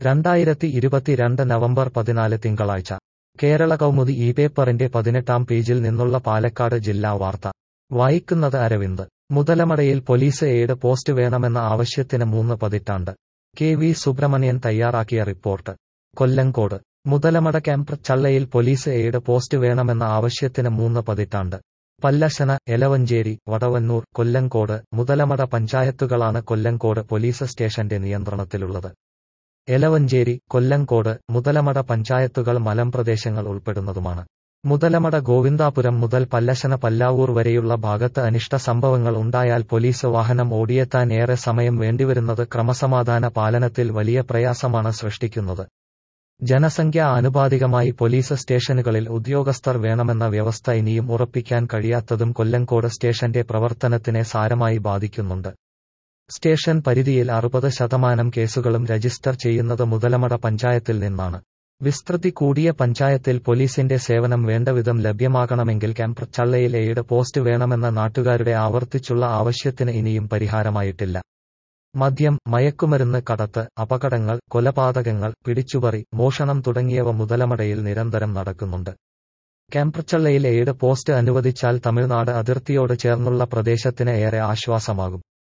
രണ്ടായിരത്തി ഇരുപത്തിരണ്ട് നവംബർ പതിനാല് തിങ്കളാഴ്ച കേരള കൗമുദി ഈ പേപ്പറിന്റെ പതിനെട്ടാം പേജിൽ നിന്നുള്ള പാലക്കാട് ജില്ലാ വാർത്ത വായിക്കുന്നത് അരവിന്ദ് മുതലമടയിൽ പോലീസ് എയ്ഡ് പോസ്റ്റ് വേണമെന്ന ആവശ്യത്തിന് മൂന്ന് പതിറ്റാണ്ട് കെ വി സുബ്രഹ്മണ്യൻ തയ്യാറാക്കിയ റിപ്പോർട്ട് കൊല്ലങ്കോട് മുതലമട ക്യാമ്പ് ചള്ളയിൽ പോലീസ് എയ്ഡ് പോസ്റ്റ് വേണമെന്ന ആവശ്യത്തിന് മൂന്ന് പതിറ്റാണ്ട് പല്ലശന എലവഞ്ചേരി വടവന്നൂർ കൊല്ലങ്കോട് മുതലമട പഞ്ചായത്തുകളാണ് കൊല്ലങ്കോട് പോലീസ് സ്റ്റേഷന്റെ നിയന്ത്രണത്തിലുള്ളത് എലവഞ്ചേരി കൊല്ലങ്കോട് മുതലമട പഞ്ചായത്തുകൾ മലമ്പ്രദേശങ്ങൾ ഉൾപ്പെടുന്നതുമാണ് മുതലമട ഗോവിന്ദാപുരം മുതൽ പല്ലശന പല്ലാവൂർ വരെയുള്ള ഭാഗത്ത് അനിഷ്ട സംഭവങ്ങൾ ഉണ്ടായാൽ പോലീസ് വാഹനം ഓടിയെത്താൻ ഏറെ സമയം വേണ്ടിവരുന്നത് ക്രമസമാധാന പാലനത്തിൽ വലിയ പ്രയാസമാണ് സൃഷ്ടിക്കുന്നത് ജനസംഖ്യ ആനുപാതികമായി പോലീസ് സ്റ്റേഷനുകളിൽ ഉദ്യോഗസ്ഥർ വേണമെന്ന വ്യവസ്ഥ ഇനിയും ഉറപ്പിക്കാൻ കഴിയാത്തതും കൊല്ലങ്കോട് സ്റ്റേഷന്റെ പ്രവർത്തനത്തിനെ സാരമായി ബാധിക്കുന്നുണ്ട് സ്റ്റേഷൻ പരിധിയിൽ അറുപത് ശതമാനം കേസുകളും രജിസ്റ്റർ ചെയ്യുന്നത് മുതലമട പഞ്ചായത്തിൽ നിന്നാണ് വിസ്തൃതി കൂടിയ പഞ്ചായത്തിൽ പോലീസിന്റെ സേവനം വേണ്ടവിധം ലഭ്യമാകണമെങ്കിൽ ക്യാമ്പ് ചള്ളയിൽ എയ്ഡ് പോസ്റ്റ് വേണമെന്ന നാട്ടുകാരുടെ ആവർത്തിച്ചുള്ള ആവശ്യത്തിന് ഇനിയും പരിഹാരമായിട്ടില്ല മദ്യം മയക്കുമരുന്ന് കടത്ത് അപകടങ്ങൾ കൊലപാതകങ്ങൾ പിടിച്ചുപറി മോഷണം തുടങ്ങിയവ മുതലമടയിൽ നിരന്തരം നടക്കുന്നുണ്ട് ക്യാമ്പച്ചള്ളയിൽ എയ്ഡ് പോസ്റ്റ് അനുവദിച്ചാൽ തമിഴ്നാട് അതിർത്തിയോട് ചേർന്നുള്ള പ്രദേശത്തിന് ഏറെ ആശ്വാസമാകും